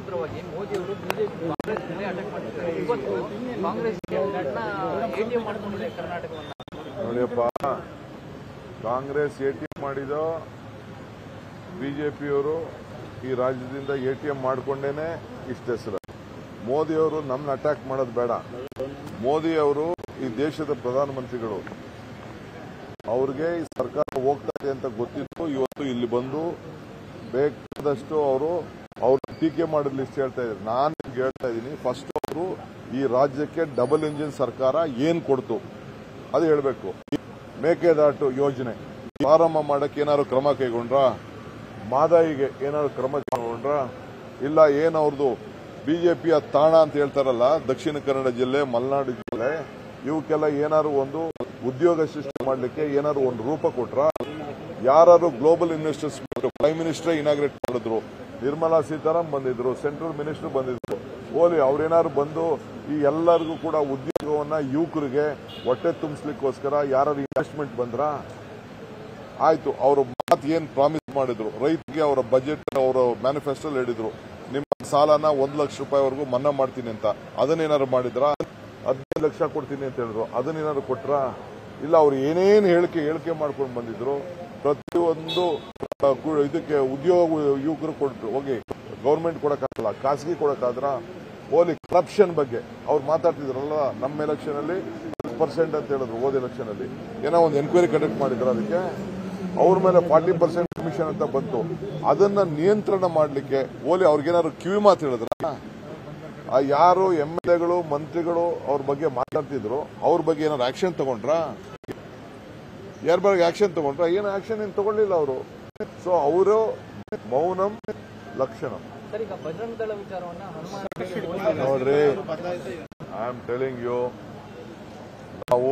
ಸೂತ್ರವಾಗಿ ಮೋದಿ ಅವರು ಬಿಜೆಪಿ ಕಾಂಗ್ರೆಸ್ ಮೇಲೆ ಅಟ್ಯಾಕ್ ಮಾಡ್ತಿದ್ದಾರೆ ಇವತ್ತು ಕಾಂಗ್ರೆಸ್ ಎಟಿಎಂ ಮಾಡ್ಕೊಂಡಿದೆ ಕರ್ನಾಟಕವನ್ನ ನೋಡಿಯಪ್ಪ ಕಾಂಗ್ರೆಸ್ ಎ ಟಿ ಎಂ ಮಾಡಿದೋ ಬಿಜೆಪಿಯವರು ಈ ರಾಜ್ಯದಿಂದ ಎ ಟಿ ಎಂ ಮಾಡ್ಕೊಂಡೇನೆ ಇಷ್ಟ ಹೆಸರು ಮೋದಿಯವರು ನಮ್ಮನ್ನ ಅಟ್ಯಾಕ್ ಮಾಡೋದು ಬೇಡ ಮೋದಿ ಅವರು ಈ ದೇಶದ ಪ್ರಧಾನಮಂತ್ರಿಗಳು ಅವ್ರಿಗೆ ಈ ಸರ್ಕಾರ ಹೋಗ್ತಾ ಇದೆ ಅಂತ ಗೊತ್ತಿತ್ತು ಇವತ್ತು ಇಲ್ಲಿ ಬಂದು ಬೇಕಾದಷ್ಟು ಅವರು ಅವ್ರು ಟೀಕೆ ಮಾಡಿದ ಲಿಸ್ಟ್ ಹೇಳ್ತಾ ಇದ್ದಾರೆ ನಾನು ನಿಮ್ಗೆ ಹೇಳ್ತಾ ಇದ್ದೀನಿ ಫಸ್ಟ್ ಅವರು ಈ ರಾಜ್ಯಕ್ಕೆ ಡಬಲ್ ಇಂಜಿನ್ ಸರ್ಕಾರ ಏನ್ ಕೊಡ್ತು ಅದು ಹೇಳಬೇಕು ಮೇಕೆದಾಟು ಯೋಜನೆ ಪ್ರಾರಂಭ ಮಾಡಕ್ಕೆ ಏನಾದ್ರು ಕ್ರಮ ಕೈಗೊಂಡ್ರ ಮಾದಾಯಿಗೆ ಏನಾದ್ರು ಕ್ರಮ ಕೈಗೊಂಡ್ರ ಇಲ್ಲ ಏನ್ ಅವ್ರದ್ದು ಬಿಜೆಪಿಯ ತಾಣ ಅಂತ ಹೇಳ್ತಾರಲ್ಲ ದಕ್ಷಿಣ ಕನ್ನಡ ಜಿಲ್ಲೆ ಮಲೆನಾಡು ಜಿಲ್ಲೆ ಇವಕ್ಕೆಲ್ಲ ಏನಾದ್ರು ಒಂದು ಉದ್ಯೋಗ ಸೃಷ್ಟಿ ಮಾಡ್ಲಿಕ್ಕೆ ಏನಾದ್ರು ಒಂದು ರೂಪ ಕೊಟ್ರ ಯಾರು global investors prime minister inaugurate ಮಾಡಿದ್ರು ನಿರ್ಮಲಾ ಸೀತಾರಾಮ್ ಬಂದಿದ್ರು ಸೆಂಟ್ರಲ್ ಮಿನಿಸ್ಟರ್ ಬಂದಿದ್ರು ಓಲಿ ಅವ್ರೇನಾದ್ರು ಬಂದು ಈ ಎಲ್ಲರಿಗೂ ಕೂಡ ಉದ್ಯೋಗವನ್ನ ಯುವಕರಿಗೆ ಹೊಟ್ಟೆ ತುಂಬಿಸ್ಲಿಕ್ಕೋಸ್ಕರ ಯಾರು ಇನ್ವೆಸ್ಟ್ಮೆಂಟ್ ಬಂದ್ರ ಆಯ್ತು ಅವರು ಮಾತು ಏನ್ ಪ್ರಾಮಿಸ್ ಮಾಡಿದ್ರು ರೈತರಿಗೆ ಅವರ ಬಜೆಟ್ ಅವರ ಮ್ಯಾನಿಫೆಸ್ಟೋ ಹೇಳಿದ್ರು ನಿಮ್ಮ ಸಾಲನ ಒಂದ್ ಲಕ್ಷ ರೂಪಾಯಿವರೆಗೂ ಮನ್ನಾ ಮಾಡ್ತೀನಿ ಅಂತ ಅದನ್ನೇನಾದ್ರು ಮಾಡಿದ್ರ ಹದಿನೈದು ಲಕ್ಷ ಕೊಡ್ತೀನಿ ಅಂತ ಹೇಳಿದ್ರು ಅದನ್ನೇನಾದ್ರು ಕೊಟ್ರ ಇಲ್ಲ ಅವ್ರು ಏನೇನು ಹೇಳಿಕೆ ಹೇಳಿಕೆ ಮಾಡ್ಕೊಂಡು ಬಂದಿದ್ರು ಪ್ರತಿಯೊಂದು ಆ, ಕು- ಇದಕ್ಕೆ ಉದ್ಯೋಗ ಯುವಕರು ಕೊಟ್ರು ಹೋಗಿ ಗೌರ್ಮೆಂಟ್ ಕೊಡಕ್ಕಾಗಲ್ಲ ಖಾಸಗಿ ಕೊಡಕ್ಕಾದ್ರ ಓಲಿ ಕರಪ್ಷನ್ ಬಗ್ಗೆ ಅವ್ರು ಮಾತಾಡ್ತಿದ್ರಲ್ಲ ನಮ್ಮ ಎಲೆಕ್ಷನ್ ಅಲ್ಲಿ ಪರ್ಸೆಂಟ್ ಅಂತ ಹೇಳಿದ್ರು ಹೋದ ಎಲೆಕ್ಷನ್ ಅಲ್ಲಿ ಏನೋ ಒಂದು ಎನ್ಕ್ವೈರಿ ಕಂಡಕ್ಟ್ ಮಾಡಿದ್ರು ಅದಕ್ಕೆ ಅವ್ರ ಮೇಲೆ ಫಾರ್ಟಿ ಪರ್ಸೆಂಟ್ ಕಮಿಷನ್ ಅಂತ ಬಂತು ಅದನ್ನ ನಿಯಂತ್ರಣ ಮಾಡಲಿಕ್ಕೆ ಓಲಿ ಅವ್ರಿಗೇನಾದ್ರು ಕಿವಿ ಮಾತು ಹೇಳಿದ್ರ ಆ ಯಾರು ಎಂ ಎಲ್ ಎಗಳು ಮಂತ್ರಿಗಳು ಅವ್ರ ಬಗ್ಗೆ ಮಾತಾಡ್ತಿದ್ರು ಅವ್ರ ಬಗ್ಗೆ ಏನಾದ್ರು ಆಕ್ಷನ್ ತಗೊಂಡ್ರ ಯಾರ ಬಗ್ಗೆ ಆಕ್ಷನ್ ತಗೊಂಡ್ರ ಏನು ಆಕ್ಷನ್ ಏನು ತಗೊಳ್ಳಿಲ್ಲ ಅವರು ಸೊ ಅವರು ಮೌನಂ ಲಕ್ಷಣ ಸರ್ ಈಗ ಬಜರಂಗ ದಳ ವಿಚಾರವನ್ನ ಹನುಮಾನ್ ನೋಡ್ರಿ ಐ ಆಮ್ ಟೆಲಿಂಗ್ ಯು ನಾವು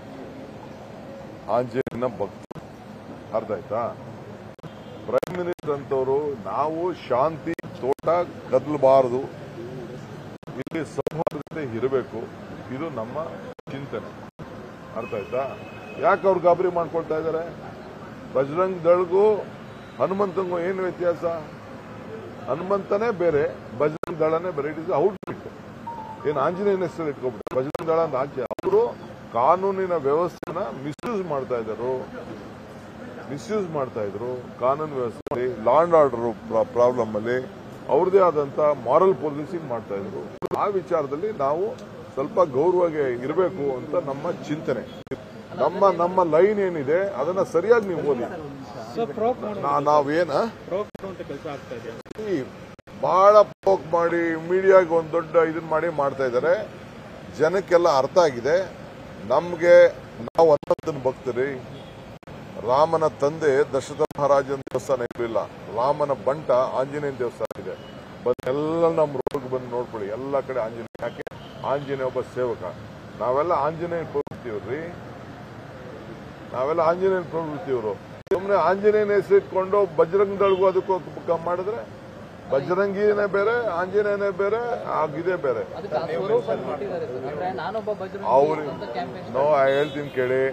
ಆಂಜನೇಯನ ಭಕ್ತ ಅರ್ಥ ಆಯ್ತಾ ಪ್ರೈಮ್ ಮಿನಿಸ್ಟರ್ ಅಂತವರು ನಾವು ಶಾಂತಿ ತೋಟ ಕದಲಬಾರದು ಇಲ್ಲಿ ಸೌಹಾರ್ದತೆ ಇರಬೇಕು ಇದು ನಮ್ಮ ಚಿಂತನೆ ಅರ್ಥ ಆಯ್ತಾ ಯಾಕೆ ಅವ್ರು ಗಾಬರಿ ಮಾಡ್ಕೊಳ್ತಾ ಇದ್ದಾರೆ ಬಜರಂಗ್ ದಳ್ಗೂ ಹನುಮಂತಂಗೂ ಏನು ವ್ಯತ್ಯಾಸ ಹನುಮಂತನೇ ಬೇರೆ ಬಜರಂಗ್ ದಳನೇ ಬೇರೆ ಇಟ್ ಇಸ್ ಔಟ್ಫಿಟ್ ಏನು ಆಂಜನೇಯನ ಹೆಸರು ಇಟ್ಕೊಬಿಟ್ಟು ಬಜರಂಗ್ ದಳ ಅಂತ ಆಚೆ ಅವರು ಕಾನೂನಿನ ವ್ಯವಸ್ಥೆನ ಮಿಸ್ಯೂಸ್ ಮಾಡ್ತಾ ಇದ್ದಾರೆ ಮಿಸ್ಯೂಸ್ ಮಾಡ್ತಾ ಇದ್ರು ಕಾನೂನು ವ್ಯವಸ್ಥೆ ಲಾ ಅಂಡ್ ಆರ್ಡರ್ ಪ್ರಾಬ್ಲಮ್ ಅಲ್ಲಿ ಅವ್ರದೇ ಆದಂತ ಮಾರಲ್ ಪೊಲೀಸಿಂಗ್ ಮಾಡ್ತಾ ಇದ್ರು ಆ ವಿಚಾರದಲ್ಲಿ ನಾವು ಸ್ವಲ್ಪ ಗೌರವಗೆ ಇರಬೇಕು ಅಂತ ನಮ್ಮ ಚಿಂತನೆ ನಮ್ಮ ನಮ್ಮ ಲೈನ್ ಏನಿದೆ ಅದನ್ನ ಸರಿಯಾಗಿ ನೀವು ಓದಿ ನಾ- ನಾವೇನ ಈ ಬಹಳ ಪೋಕ್ ಮಾಡಿ ಮೀಡಿಯಾಗೆ ಒಂದು ದೊಡ್ಡ ಇದನ್ನ ಮಾಡಿ ಮಾಡ್ತಾ ಇದ್ದಾರೆ ಜನಕ್ಕೆಲ್ಲ ಅರ್ಥ ಆಗಿದೆ ನಮ್ಗೆ ನಾವು ಹನುಮಂತನ ಭಕ್ತರಿ ರಾಮನ ತಂದೆ ದಶರಥ ಮಹಾರಾಜನ ದೇವಸ್ಥಾನ ಇರಲಿಲ್ಲ ರಾಮನ ಬಂಟ ಆಂಜನೇಯನ ದೇವಸ್ಥಾನ ಇದೆ ಬಂದ್ ಎಲ್ಲ ನಮ್ಮ ರೋಡ್ಗೆ ಬಂದು ನೋಡ್ಕೊಳ್ಳಿ ಎಲ್ಲ ಕಡೆ ಆಂಜನೇಯ ಯಾಕೆ ಆಂಜನೇಯ ಒಬ್ಬ ಸೇವಕ ನಾವೆಲ್ಲ ಆಂಜನೇಯ ಪ್ರವೃತ್ತಿಯವ್ರಿ ನಾವೆಲ್ಲ ಆಂಜನೇಯನ ಪ್ರವೃತ್ತಿಯವರು ಸುಮ್ಮನೆ ಆಂಜನೇಯನ ಹೆಸರಿಟ್ಕೊಂಡು ಬಜರಂಗ್ ದಳ್ಗೂ ಅದಕ್ಕೂ ಕ- ಮಾಡಿದ್ರೆ ಬಜರಂಗಿನೇ ಬೇರೆ ಆಂಜನೇಯನೇ ಬೇರೆ ಆಗಿದೆ ಬೇರೆ ಅದಕ್ಕೆ ಆ ಸ್ವರೂಪ ಕೊಟ್ಟಿದ್ದಾರೆ ಸರ್ ಅಂದ್ರೆ ನಾನೊಬ್ಬ ಬಜರಂಗ ಅವ್ರು ಅಂತ ಕ್ಯಾಂಪೇನ್ ನೋ ಹೇಳ್ತೀನಿ ಕೇಳಿ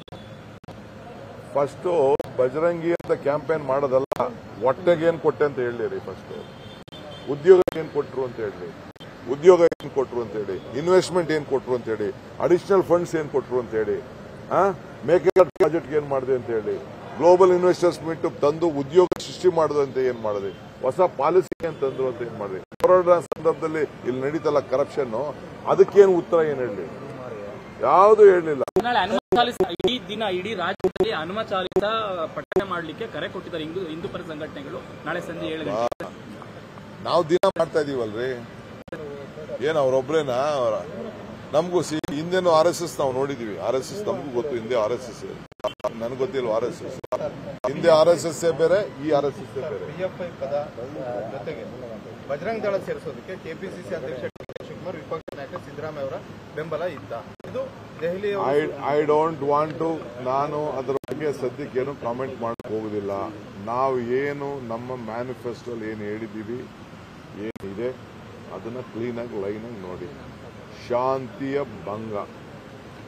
ಫಸ್ಟ್ ಬಜರಂಗಿ ಅಂತ ಕ್ಯಾಂಪೇನ್ ಮಾಡೋದಲ್ಲ ಹೊಟ್ಟೆಗೆ ಏನ್ ಕೊಟ್ಟೆ ಅಂತ ಹೇಳಿರಿ ಫಸ್ಟ್ ಉದ್ಯೋಗ ಏನ್ ಕೊಟ್ರು ಅಂತ ಹೇಳಿ ಉದ್ಯೋಗ ಏನ್ ಕೊಟ್ರು ಅಂತ ಹೇಳಿ ಇನ್ವೆಸ್ಟ್ಮೆಂಟ್ ಏನ್ ಕೊಟ್ರು ಅಂತ ಹೇಳಿ ಅಡಿಷನಲ್ ಫಂಡ್ಸ್ ಏನ್ ಕೊಟ್ರು ಅಂತ ಹೇಳಿ ಮೇಕೆದಾಟ್ ಪ್ರಾಜೆಕ್ಟ್ ಏನ್ ಮಾಡಿದೆ ಅಂತ ಹೇಳಿ ಗ್ಲೋಬಲ್ ಇನ್ವೆಸ್ಟರ್ಸ್ ಮೀಟ್ ತಂದು ಉದ್ಯೋಗ ಸೃಷ್ಟಿ ಮಾಡೋದಂತ ಏನ್ ಮಾಡಿದೆ ಹೊಸ ಪಾಲಿಸಿ ಏನ್ ತಂದ್ರು ಅಂತ ಏನ್ ಮಾಡಿದೆ ಕೊರೋನಾ ಸಂದರ್ಭದಲ್ಲಿ ಇಲ್ಲಿ ನಡೀತಲ್ಲ ಕರಪ್ಷನ್ ಅದಕ್ಕೇನು ಉತ್ತರ ಏನ್ ಹೇಳಿ ಯಾವುದು ಹೇಳಲಿಲ್ಲ ನಾಳೆ ಹನುಮ ಚಾಲಿಸ ಇಡೀ ದಿನ ಇಡೀ ರಾಜ್ಯದಲ್ಲಿ ಹನುಮ ಚಾಲಿಸ ಪಠನೆ ಮಾಡಲಿಕ್ಕೆ ಕರೆ ಕೊಟ್ಟಿದ್ದಾರೆ ಹಿಂದೂ ಹಿಂದೂ ಪರ ಸಂಘಟನೆಗಳು ನಾಳೆ ಸಂಜೆ ಏಳು ಗಂಟೆ ನಾವು ದಿನ ಮಾಡ್ತಾ ಇದೀವಲ್ರಿ ಏನ್ ಅವ್ರೊಬ್ರೇನಾ ಅವ್ರ- ನಮಗೂ ಸಿ ಹಿಂದೆನೂ ಆರ್ ಎಸ್ ಎಸ್ ನಾವು ನೋಡಿದೀವಿ ಆರ್ ಎಸ್ ಎಸ್ ನಮಗೂ ಗೊತ್ತು ಹಿಂದೆ ಆರ್ ಎಸ್ ಎಸ್ ನನ್ಗೆ ಗೊತ್ತಿಲ್ಲ ಆರ್ ಎಸ್ ಎಸ್ ಹಿಂದೆ ಆರ್ ಎಸ್ ಎಸ್ ಬೇರೆ ಈ ಆರ್ ಎಸ್ ಎಸ್ ಬೇರೆ ಪಿಎಫ್ಐ ಪದ ಜೊತೆಗೆ ಬಜರಂಗ್ ದಳ ಸೇರಿಸೋದಕ್ಕೆ ಕೆಪಿಸಿಸಿ ಅಧ್ಯಕ್ಷ ಡಿ ಕೆ ಶಿವಕುಮಾರ್ ವಿಪಕ್ಷ ನಾಯಕ ಸಿದ್ದರಾಮಯ್ಯ ಅವರ ಬೆಂಬಲ ಇತ್ತ ಇದು ದೆಹಲಿಯ I I don't want to ನಾನು ಅದರ ಬಗ್ಗೆ ಸದ್ಯಕ್ಕೆ ಏನು ಕಾಮೆಂಟ್ ಮಾಡಕ್ ಹೋಗುದಿಲ್ಲ ನಾವು ಏನು ನಮ್ಮ ಮ್ಯಾನಿಫೆಸ್ಟೋಲ್ಲಿ ಏನು ಹೇಳಿದ್ದೀವಿ ಏನಿದೆ ಅದನ್ನ ಕ್ಲೀನಾಗಿ ಲೈನಾಗಿ ನೋಡಿ ಶಾಂತಿಯ ಭಂಗ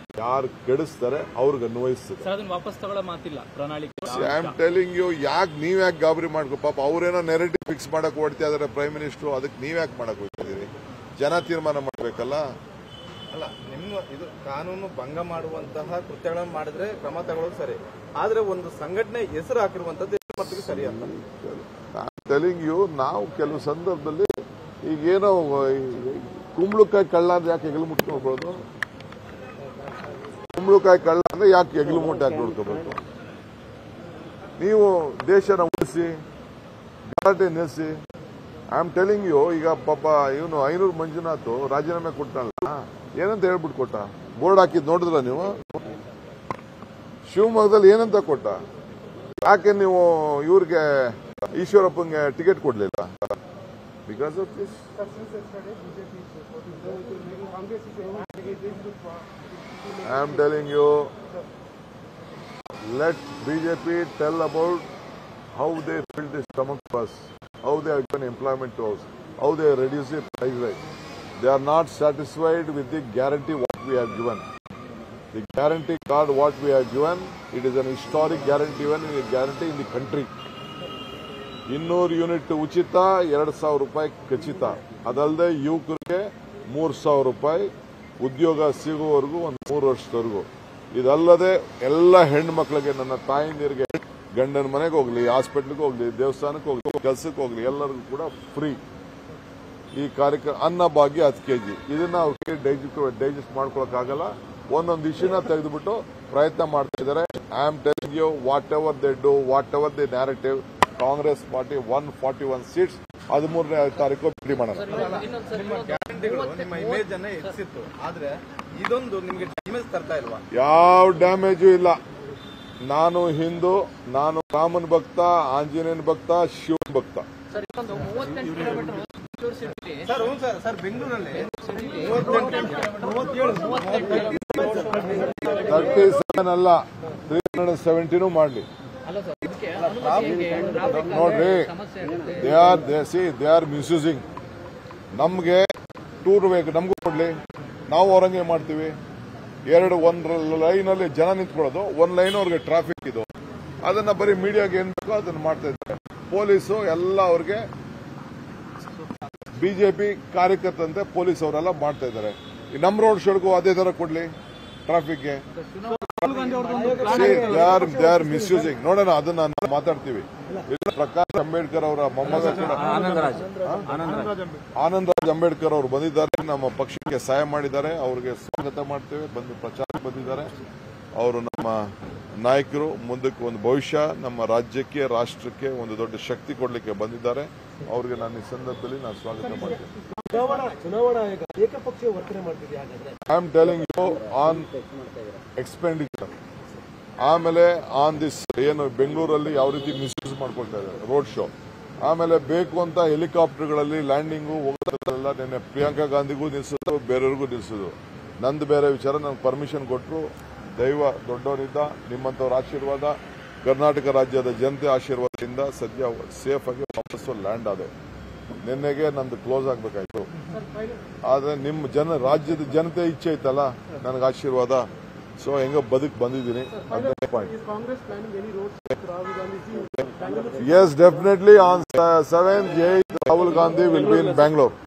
ಯಾರು ಕೆಡಿಸ್ತಾರೆ ಅವ್ರಿಗೆ ಅನ್ವಯಿಸ್ತದೆ ಸರ್ ಅದನ್ನ ವಾಪಸ್ ತಗೊಳ್ಳೋ ಮಾತಿಲ್ಲ ಪ್ರಣಾಳಿಕೆ ಐ ಆಮ್ ಟೆಲಿಂಗ್ ಯು ಯಾಕೆ ನೀವ್ ಯಾಕೆ ಗಾಬರಿ ಮಾಡ್ಕೋ ಪಾಪ ಅವ್ರೇನೋ ನೆರೆಟಿವ್ ಫಿಕ್ಸ್ ಮಾಡಕ್ ಓಡ್ತಾ ಇದಾರೆ ಪ್ರೈಮ್ ಮಿನಿಸ್ಟರ್ ಅದಕ್ಕೆ ನೀವ್ ಯಾಕೆ ಮಾಡಕ್ ಹೋಗ್ತಿದ್ದೀರಿ ಜನ ತೀರ್ಮಾನ ಮಾಡ್ಬೇಕಲ್ಲ ಅಲ್ಲ ನಿಮ್ಮ ಇದು ಕಾನೂನು ಭಂಗ ಮಾಡುವಂತಹ ಕೃತ್ಯಗಳನ್ನು ಮಾಡಿದ್ರೆ ಕ್ರಮ ತಗೊಳ್ಳೋದು ಸರಿ ಆದ್ರೆ ಒಂದು ಸಂಘಟನೆ ಹೆಸರು ಹಾಕಿರುವಂತದ್ದು ಎಷ್ಟು ಮಟ್ಟಿಗೆ ಸರಿ ಅಂತ ಟೆಲಿಂಗ್ ಯು ನಾವು ಕೆಲವು ಸಂದರ್ಭದಲ್ಲಿ ಈಗೇನೋ ಕುಂಬಳಕಾಯಿ ಕಳ್ಳ ಅಂದ್ರೆ ಯಾಕೆ ಹೆಗಲು ಮುಟ್ಕೊಳ್ಬೋದು ಕುಂಬಳಕಾಯಿ ಕಳ್ಳ ಅಂದ್ರೆ ಯಾಕೆ ಹೆಗಲು ಮುಟ್ಟು ಯಾಕೆ ನೋಡ್ಕೋಬೇಕು ನೀವು ದೇಶನ ಉಳಿಸಿ ಗಲಾಟೆ ನಿಲ್ಲಿಸಿ ಐ ಆಮ್ ಟೆಲಿಂಗ್ ಯು ಈಗ ಪಾಪ ಇವನು ಐನೂರು ಮಂಜುನಾಥ್ ರಾಜೀನಾಮೆ ಕೊಟ್ಟನಲ್ಲ ಏನಂತ ಹೇಳ್ಬಿಟ್ಟು ಕೊಟ್ಟ ಬೋರ್ಡ್ ಹಾಕಿದ್ ನೋಡಿದ್ರ ನೀವು ಶಿವಮೊಗ್ಗದಲ್ಲಿ ಏನಂತ ಕೊಟ್ಟ ಯಾಕೆ ನೀವು ಇವ್ರಿಗೆ ಈಶ್ವರಪ್ಪಂಗೆ ಟಿಕೆಟ್ ಕೊಡ್ಲಿಲ್ಲ because of this I am telling you let BJP tell about how they fill the stomach but how they given employment to house how they reduce the price right they are not satisfied with the guarantee what we have given The guarantee card what we have given, it is an historic guarantee given in guarantee in the country. ಇನ್ನೂರು unit ಉಚಿತ ಎರಡು ಸಾವಿರ ರೂಪಾಯಿ ಖಚಿತ ಅದಲ್ಲದೆ ಯುವಕರಿಗೆ ಮೂರು ಸಾವಿರ ರೂಪಾಯಿ ಉದ್ಯೋಗ ಸಿಗುವವರೆಗೂ ಒಂದು ಮೂರು ವರ್ಷದವರೆಗೂ ಇದಲ್ಲದೆ ಎಲ್ಲ ಹೆಣ್ಮಕ್ಳಿಗೆ ನನ್ನ ತಾಯಂದಿರಿಗೆ ಗಂಡನ ಮನೆಗೆ ಹೋಗ್ಲಿ ಹಾಸ್ಪಿಟ್ಲಿಗೆ ಹೋಗ್ಲಿ ದೇವಸ್ಥಾನಕ್ಕೆ ಹೋಗ್ಲಿ ಕೆಲಸಕ್ಕೆ ಹೋಗ್ಲಿ ಎಲ್ಲರಿಗೂ ಕೂಡ ಫ್ರೀ ಈ ಕಾರ್ಯಕ್ರಮ ಅನ್ನ ಭಾಗ್ಯ ಹತ್ತು ಕೆಜಿ ಇದನ್ನ ಅವ್ರಿಗೆ ಡೈಜೆಸ್ಟ್ ಮಾಡ್ಕೊಳಕ್ಕಾಗಲ್ಲ ಒಂದೊಂದು ಇಶ್ಯೂನ ತೆಗೆದುಬಿಟ್ಟು ಪ್ರಯತ್ನ ಮಾಡ್ತಾ ಇದ್ದಾರೆ I am telling you whatever they do whatever the narrative Congress party one forty one seats ಹದಿಮೂರನೇ ತಾರೀಕು ಭೇಟಿ ಮಾಡೋಣ ಇನ್ನೊಂದ್ಸರಿ ನಿಮ್ಮ ಗ್ಯಾರಂಟಿಗಳು ನಿಮ್ಮ ಇಮೇಜ್ ಅನ್ನ ಹೆಚ್ಚಿತ್ತು ಆದ್ರೆ ಇದೊಂದು ನಿಮ್ಗೆ ಇಮೇಜ್ ತರ್ತಾ ಇಲ್ವಾ ಯಾವ ಡ್ಯಾಮೇಜು ಇಲ್ಲ ನಾನು ಹಿಂದೂ ನಾನು ರಾಮನ್ ಭಕ್ತ ಆಂಜನೇಯನ ಭಕ್ತ ಶಿವನ್ ಭಕ್ತ ಸರ್ ಇನ್ನೊಂದು ಮೂವತ್ತೆಂಟು ಕಿಲೋಮೀಟರ್ ಬೆಂಗಳೂರು ಸಿಟಿ ಸರ್ ಹ್ಞೂ ಸರ್ ಸರ್ ಬೆಂಗಳೂರಲ್ಲಿ ತರ್ಟಿ ಸೆವೆನ್ ಅಲ್ಲ ತ್ರೀ ಹಂಡ್ರೆಡ್ ಸೆವೆಂಟಿನೂ ಮಾಡಲಿ ಅಲ್ಲ ಸರ್ ಇದಕ್ಕೆ ಅನುಮತಿ ಹೇಗೆ? ಟ್ರಾಫಿಕ್ ನೋಡ್ರಿ ಸಮಸ್ಯೆ ಇರುತ್ತೆ they are they see they are misusing ನಮ್ಗೆ ಟೂರ್ ಬೇಕು ನಮಗೂ ಕೊಡ್ಲಿ ನಾವು ಅವ್ರಂಗೆ ಮಾಡ್ತೀವಿ ಎರಡು ಒಂದ್ ಲೈನಲ್ಲಿ ಜನ ನಿಂತ್ಕೊಳ್ಳೋದು ಒಂದ್ ಲೈನ್ ಅವ್ರಿಗೆ ಟ್ರಾಫಿಕ್ ಇದು ಅದನ್ನ ಬರೀ ಮೀಡಿಯಾಗೆ ಏನ್ ಬೇಕೋ ಅದನ್ನ ಮಾಡ್ತಾ ಇದ್ದಾರೆ ಪೊಲೀಸು ಎಲ್ಲ ಅವ್ರಿಗೆ ಬಿಜೆಪಿ ಕಾರ್ಯಕರ್ತಂತೆ ಪೊಲೀಸ್ ಅವರೆಲ್ಲ ಮಾಡ್ತಾ ಇದ್ದಾರೆ ಈ ನಮ್ ರೋಡ್ ಶೋಡ್ಗೂ ಅದೇ ತರ ಕೊಡ್ಲಿ ಟ್ರಾಫಿಕ್ಗೆ they are they are misusing ನೋಡೋಣ ಅದನ್ನ ನಾವು ಮಾತಾಡ್ತೀವಿ ಇಲ್ಲ ಪ್ರಕಾಶ್ ಅಂಬೇಡ್ಕರ್ ಅವರ ಮೊಮ್ಮಗ ಕೂಡ ಆನಂದ್ ರಾಜ್ ಅಂಬೇಡ್ಕರ್ ಅವರು ಬಂದಿದ್ದಾರೆ ನಮ್ಮ ಪಕ್ಷಕ್ಕೆ ಸಹಾಯ ಮಾಡಿದ್ದಾರೆ ಅವ್ರಿಗೆ ಸ್ವಾಗತ ಮಾಡ್ತೇವೆ ಬಂದು ಪ್ರಚಾರ ಬಂದಿದ್ದಾರೆ ಅವರು ನಮ್ಮ ನಾಯಕರು ಮುಂದಕ್ಕೆ ಒಂದು ಭವಿಷ್ಯ ನಮ್ಮ ರಾಜ್ಯಕ್ಕೆ ರಾಷ್ಟ್ರಕ್ಕೆ ಒಂದು ದೊಡ್ಡ ಶಕ್ತಿ ಕೊಡಲಿಕ್ಕೆ ಬಂದಿದ್ದಾರೆ ಅವ್ರಿಗೆ ನಾನು ಈ ಸಂದರ್ಭದಲ್ಲಿ ನಾನು ಸ್ವಾಗತ ಮಾಡ್ತೇನೆ ಚುನಾವಣಾ ಚುನಾವಣಾ ಆಯೋಗ ಏಕಪಕ್ಷೀಯ ವರ್ತನೆ ಮಾಡ್ತಿದೆ ಹಾಗಾದ್ರೆ I am telling you on expenditure ಆಮೇಲೆ ಆನ್ ದಿಸ್ ಏನು ಬೆಂಗಳೂರಲ್ಲಿ ಯಾವ ರೀತಿ ಮಿಸ್ಯೂಸ್ ಮಾಡ್ಕೊಳ್ತಾ ಇದ್ದಾರೆ ರೋಡ್ ಶೋ ಆಮೇಲೆ ಬೇಕು ಅಂತ ಹೆಲಿಕಾಪ್ಟರ್ಗಳಲ್ಲಿ ಲ್ಯಾಂಡಿಂಗು ಹೋಗೋದೆಲ್ಲ ನಿನ್ನೆ ಪ್ರಿಯಾಂಕಾ ಗಾಂಧಿಗೂ ನಿಲ್ಸೋದು ಬೇರೆಯವ್ರಿಗೂ ನಿಲ್ಸೋದು ನಂದು ಬೇರೆ ವಿಚಾರ ನನಗೆ ಪರ್ಮಿಷನ್ ಕೊಟ್ಟರು ದೈವ ದೊಡ್ಡವನಿದ್ದ ನಿಮ್ಮಂಥವ್ರ ಆಶೀರ್ವಾದ ಕರ್ನಾಟಕ ರಾಜ್ಯದ ಜನತೆ ಆಶೀರ್ವಾದದಿಂದ ಸದ್ಯ ಸೇಫ್ ಆಗಿ ವಾಪಸ್ಸು ಲ್ಯಾಂಡ್ ಆದೆ ನಿನ್ನೆಗೆ ನಂದು ಕ್ಲೋಸ್ ಆಗ್ಬೇಕಾಯ್ತು ಆದ್ರೆ ನಿಮ್ಮ ಜನ ರಾಜ್ಯದ ಜನತೆ ಇಚ್ಛೆ ಐತಲ್ಲ ನನಗೆ ಆಶೀರ್ವಾದ ಸೊ ಹೆಂಗೋ ಬದುಕ್ ಬಂದಿದ್ದೀನಿ ಅದೇ point Congress planning any road Rahul Gandhi yes definitely on seventh eighth Rahul Gandhi will be in Bangalore